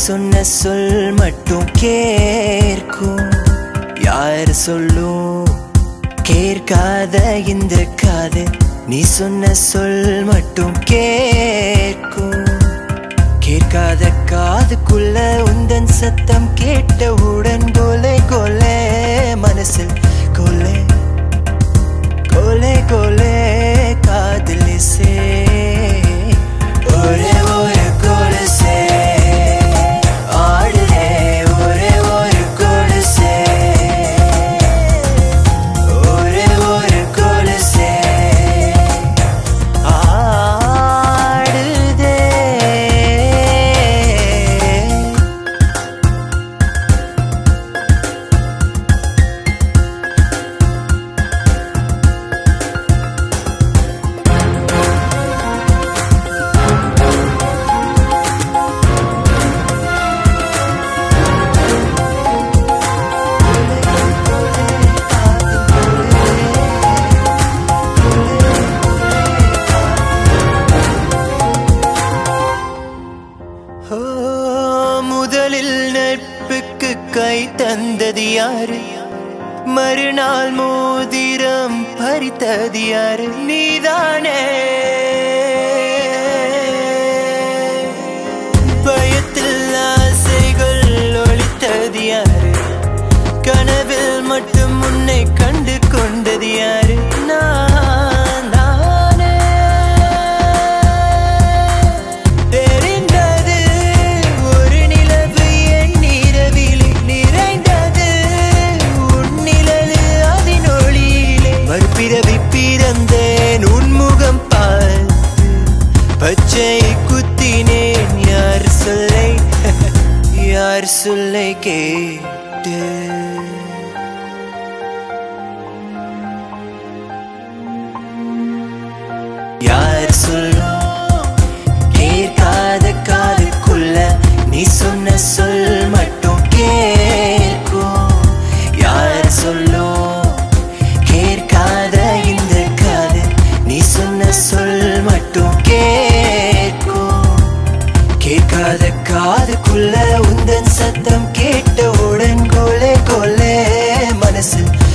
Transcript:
சொன்ன சொல் மட்டும் கேட்கும் யார் சொல்லும் கேட்காத இந்த காது நீ சொன்ன சொல் மட்டும் கேட்கும் கேட்காத காதுக்குள்ள உந்தன் சத்தம் கேட்டவுடன் கொலை கொலை மனசில் கொலை கொலை கொலை காதலிசே ஒரே ஒரு கொலுசே ஆடுதே ஒரே ஒரு கொலுசே ஒரே ஒரு கொலுசே ஆடுதே ஓ, முதலில் நட்புக்கு கை தந்தது யாரு மறுநாள் மோதிரம் பறித்தது யாரு நீதானே பயத்தில் ஆசைகள் ஒழித்தது யாரு கனவில் மட்டும் உன்னை கண்டு கொண்டது யாரு நான் தானே தெரிந்தது ஒரு நிலவு என் நிறவிலே நிறைந்தது உன் நிழலு அதன் ஒளியிலே மறுபிறவி பிறந்தேன் உன்முகம் பார்த்து பச்சை குத்தினேன் யார் சொல்லை யார் சொல்லை கேட்டு யார் சொல்லும் கேட்காத காதுக்குள்ள நீ சொன்ன சொல் மட்டும் கேட்கும் யார் சொல்லும் கேட்காத இந்த காது நீ சொன்ன சொல் மட்டும் கேட்கும் கேட்காத காதுக்குள்ள உந்தன் சத்தம் கேட்டவுடன் கொலை கொலை மனசில்